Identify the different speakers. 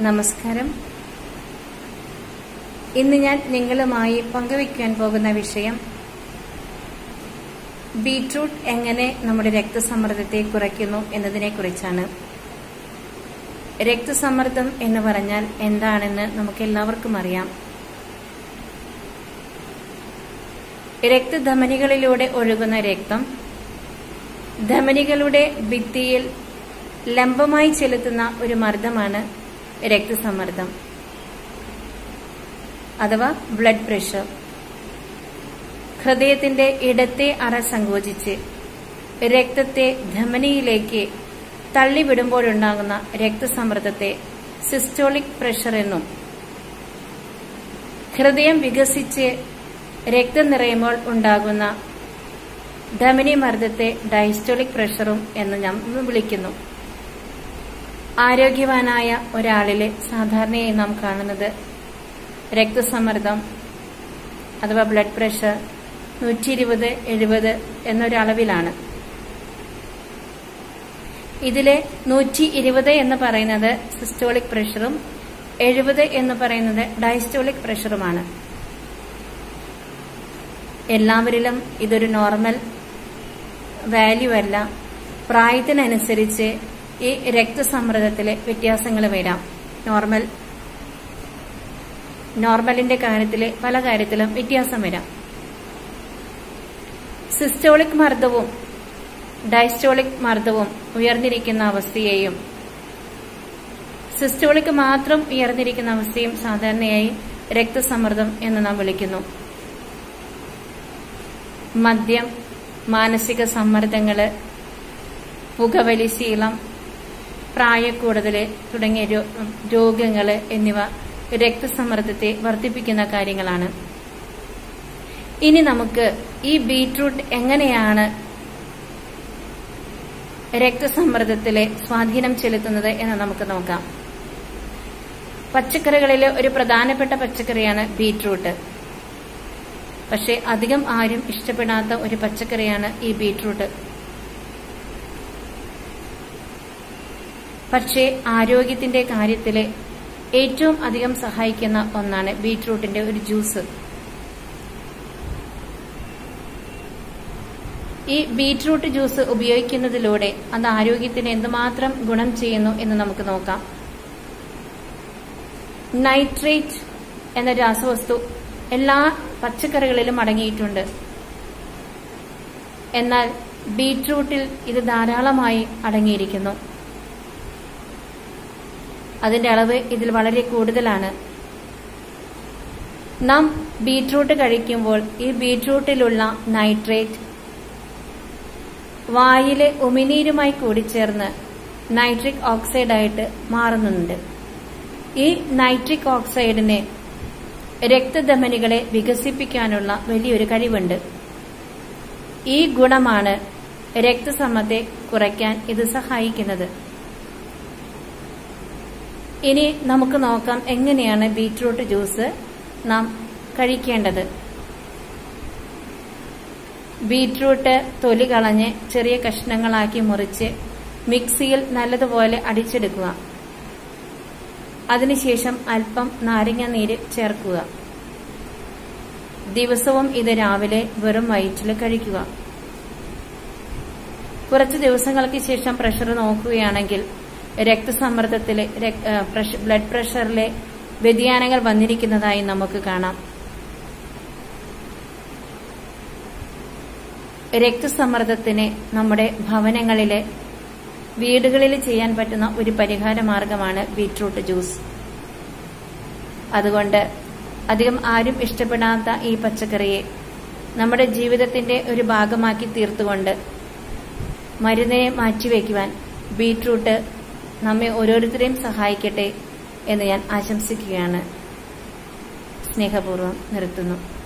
Speaker 1: നമസ്കാരം ഇന്ന് ഞാൻ നിങ്ങളുമായി പങ്കുവയ്ക്കാൻ പോകുന്ന വിഷയം ബീട്രൂട്ട് എങ്ങനെ നമ്മുടെ രക്തസമ്മർദ്ദത്തെ കുറയ്ക്കുന്നു എന്നതിനെക്കുറിച്ചാണ് രക്തസമ്മർദ്ദം എന്ന് പറഞ്ഞാൽ എന്താണെന്ന് നമുക്ക് എല്ലാവർക്കും അറിയാം രക്തധമനികളിലൂടെ ഒഴുകുന്ന രക്തം ധമനികളുടെ ഭിത്തിയിൽ ലംബമായി ചെലുത്തുന്ന ഒരു മർദ്ദമാണ് രക്തസമ്മർദ്ദം അഥവാ ബ്ലഡ് പ്രഷർ ഹൃദയത്തിന്റെ ഇടത്തെ അറ സങ്കോചിച്ച് രക്തത്തെ ധമനിയിലേക്ക് തള്ളിവിടുമ്പോഴുണ്ടാകുന്ന രക്തസമ്മർദ്ദത്തെ സിസ്റ്റോളിക് പ്രഷർ എന്നും ഹൃദയം വികസിച്ച് രക്തം നിറയുമ്പോൾ ഉണ്ടാകുന്ന ധമനി മർദ്ദത്തെ ഡയസ്റ്റോളിക് പ്രഷറും എന്ന് നാം വിളിക്കുന്നു ആരോഗ്യവാനായ ഒരാളിലെ സാധാരണയായി നാം കാണുന്നത് രക്തസമ്മർദ്ദം അഥവാ ബ്ലഡ് പ്രഷർ നൂറ്റി ഇരുപത് എഴുപത് എന്നൊരളവിലാണ് ഇതിലെ നൂറ്റി ഇരുപത് എന്ന് പറയുന്നത് സിസ്റ്റോളിക് പ്രഷറും എഴുപത് എന്ന് പറയുന്നത് ഡയസ്റ്റോളിക് പ്രഷറുമാണ് എല്ലാവരിലും ഇതൊരു നോർമൽ വാല്യൂ അല്ല പ്രായത്തിനനുസരിച്ച് ഈ രക്തസമ്മർദ്ദത്തിലെ വ്യത്യാസങ്ങൾ വരാം നോർമൽ നോർമലിന്റെ കാര്യത്തിൽ പല കാര്യത്തിലും വ്യത്യാസം വരാം സിസ്റ്റോളിക് മർദ്ദവും ഡയസ്റ്റോളിക് മർദ്ദവും ഉയർന്നിരിക്കുന്ന അവസ്ഥയെയും സിസ്റ്റോളിക് മാത്രം ഉയർന്നിരിക്കുന്ന അവസ്ഥയും സാധാരണയായി രക്തസമ്മർദ്ദം എന്ന് നാം വിളിക്കുന്നു മദ്യം മാനസിക സമ്മർദ്ദങ്ങള് പുകവലി ശീലം പ്രായക്കൂടുതൽ തുടങ്ങിയ രോഗങ്ങൾ എന്നിവ രക്തസമ്മർദ്ദത്തെ വർദ്ധിപ്പിക്കുന്ന കാര്യങ്ങളാണ് ഇനി നമുക്ക് ഈ ബീട്രൂട്ട് എങ്ങനെയാണ് രക്തസമ്മർദ്ദത്തിലെ സ്വാധീനം ചെലുത്തുന്നത് എന്ന് നമുക്ക് നോക്കാം പച്ചക്കറികളിലെ ഒരു പ്രധാനപ്പെട്ട പച്ചക്കറിയാണ് ബീട്രൂട്ട് പക്ഷെ അധികം ആരും ഇഷ്ടപ്പെടാത്ത ഒരു പച്ചക്കറിയാണ് ഈ ബീട്രൂട്ട് പക്ഷേ ആരോഗ്യത്തിന്റെ കാര്യത്തിൽ ഏറ്റവും അധികം സഹായിക്കുന്ന ഒന്നാണ് ബീട്രൂട്ടിന്റെ ഒരു ജ്യൂസ് ഈ ബീട്രൂട്ട് ജ്യൂസ് ഉപയോഗിക്കുന്നതിലൂടെ അത് ആരോഗ്യത്തിന് എന്തുമാത്രം ഗുണം ചെയ്യുന്നു എന്ന് നമുക്ക് നോക്കാം നൈട്രേറ്റ് എന്ന രാസവസ്തു എല്ലാ പച്ചക്കറികളിലും അടങ്ങിയിട്ടുണ്ട് എന്നാൽ ബീട്രൂട്ടിൽ ഇത് ധാരാളമായി അടങ്ങിയിരിക്കുന്നു അതിന്റെ അളവ് ഇതിൽ വളരെ കൂടുതലാണ് നാം ബീട്രൂട്ട് കഴിക്കുമ്പോൾ ഈ ബീട്രൂട്ടിലുള്ള നൈട്രേറ്റ് വായിലെ ഉമിനീരുമായി കൂടിച്ചേർന്ന് നൈട്രിക് ഓക്സൈഡായിട്ട് മാറുന്നുണ്ട് ഈ നൈട്രിക് ഓക്സൈഡിനെ രക്തധമനികളെ വികസിപ്പിക്കാനുള്ള വലിയൊരു കഴിവുണ്ട് ഈ ഗുണമാണ് രക്തസമ്മത്തെ കുറയ്ക്കാൻ ഇത് സഹായിക്കുന്നത് ഇനി നമുക്ക് നോക്കാം എങ്ങനെയാണ് ബീട്രൂട്ട് ജ്യൂസ് നാം കഴിക്കേണ്ടത് ബീട്രൂട്ട് തൊലി കളഞ്ഞ് ചെറിയ കഷ്ണങ്ങളാക്കി മുറിച്ച് മിക്സിയിൽ നല്ലതുപോലെ അടിച്ചെടുക്കുക അതിനുശേഷം അല്പം നാരങ്ങ നീര് ചേർക്കുക ദിവസവും ഇത് രാവിലെ വെറും വയറ്റിൽ കഴിക്കുക കുറച്ച് ദിവസങ്ങൾക്ക് ശേഷം പ്രഷർ നോക്കുകയാണെങ്കിൽ രക്തസമ്മർദ്ദത്തിലെ ബ്ലഡ് പ്രഷറിലെ വ്യതിയാനങ്ങൾ വന്നിരിക്കുന്നതായി നമുക്ക് കാണാം രക്തസമ്മർദ്ദത്തിന് നമ്മുടെ ഭവനങ്ങളിലെ വീടുകളിൽ ചെയ്യാൻ പറ്റുന്ന ഒരു പരിഹാര മാർഗമാണ് ബീട്രൂട്ട് ജ്യൂസ് അതുകൊണ്ട് അധികം ആരും ഇഷ്ടപ്പെടാത്ത ഈ പച്ചക്കറിയെ നമ്മുടെ ജീവിതത്തിന്റെ ഒരു ഭാഗമാക്കി തീർത്തുകൊണ്ട് മരുന്നിനെ മാറ്റിവെക്കുവാൻ ബീട്രൂട്ട് നമ്മെ ഓരോരുത്തരെയും സഹായിക്കട്ടെ എന്ന് ഞാൻ ആശംസിക്കുകയാണ് സ്നേഹപൂർവ്വം നിർത്തുന്നു